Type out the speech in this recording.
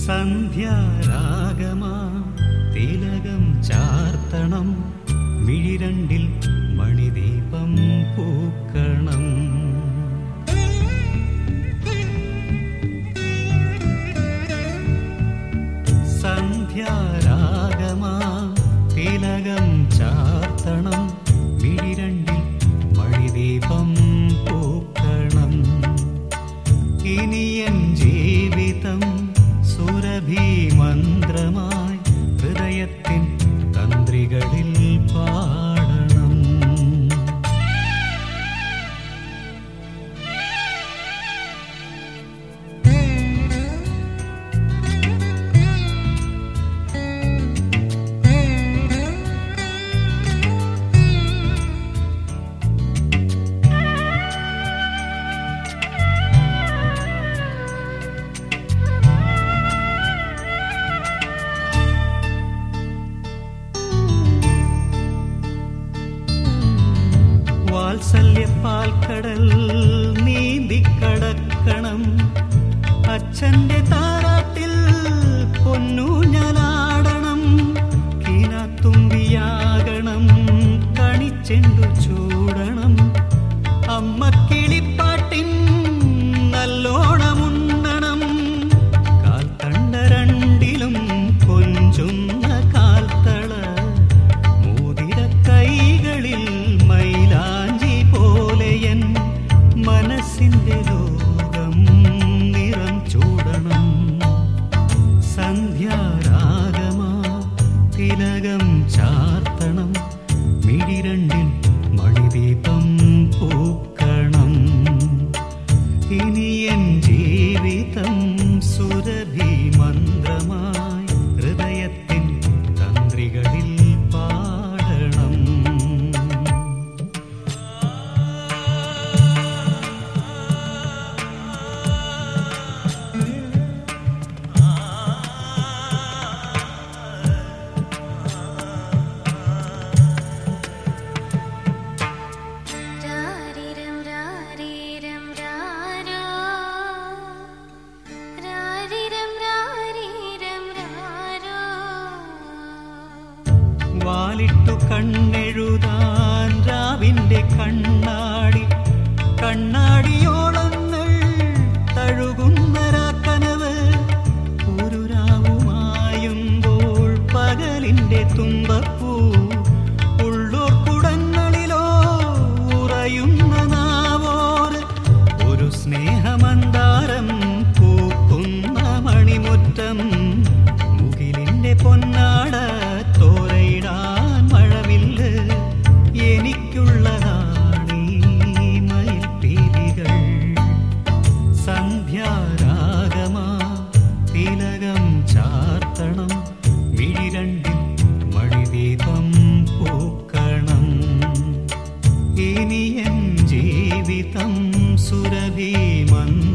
സന്ധ്യാരാഗമാ തിലകം ചാർത്തണം മിഴിരണ്ടിൽ മണിദീപം പൂക്കണം സന്ധ്യാരാഗമാ തിലകം ചാർത്തണം മിഴിരണ്ടിൽ മണിദീപം പൂക്കണം ഇനിയൻ ജീവിതം സുരഭി മന്ത്രമായി ഹൃദയത്തിൻ തന്ത്രികളിൽ പാടണം വാത്സല്യപ്പാൽക്കടൽ നീന്തിക്കടക്കണം അച്ഛന്റെ താരാട്ടിൽ പൊന്നൂഞ്ഞലാടണം കിനത്തുമ്പിയാകണം കണിച്ചെണ്ടു ചൂടണം അമ്മ കിളിപ്പാട്ടിൻ നല്ലോണമുണ്ണണം കാൽത്തണ്ട രണ്ടിലും കൊഞ്ചുന്ന കാൽത്തള മോതിര കൈകളിൽ മൈലാഞ്ചി പോലെയൻ മനസ്സിന്റെ ലോകം നിറം ചൂടണം സന്ധ്യാരാഗമാ തിലകം ചാർത്തണം മിഴിരണ്ടിൽ മണിദീപം പൂക്കണം ഇനിയൻ ജീവിതം സുരഭി മന്ത്രമായി ഹൃദയത്തിൻ തന്ത്രികളിൽ പാടണം രാരിരം രാരീരം രാരോ രാരിരം രാരീരം രാരോ വാലിട്ടു കണ്ണെഴുതാൻ രാവിന്റെ കണ്ണാടി കണ്ണാടിയോളങ്ങൾ തഴുകുന്ന രാക്കനവ് ഒരു രാവുമായുമ്പോൾ പകലിന്റെ തുമ്പപ്പൂ ഉള്ളൂർ കുടങ്ങളിലോ ഉറയുന്ന നാവോർ ഒരു സ്നേഹമന്താരം പൂക്കുന്ന മണിമുറ്റം മുകിലിന്റെ പൊന്നാട തോരയിടാൻ മഴവില്ല് എനിക്കുള്ളതാണീ മയിൽപ്പീലികൾ സന്ധ്യാരാഗമാ തിലകം ചാർത്തണം മിഴിരണ്ടിൽ മണിദീപം പൂക്കണം ഇനിയൻ ജീവിതം സുരഭി മന്ത്ര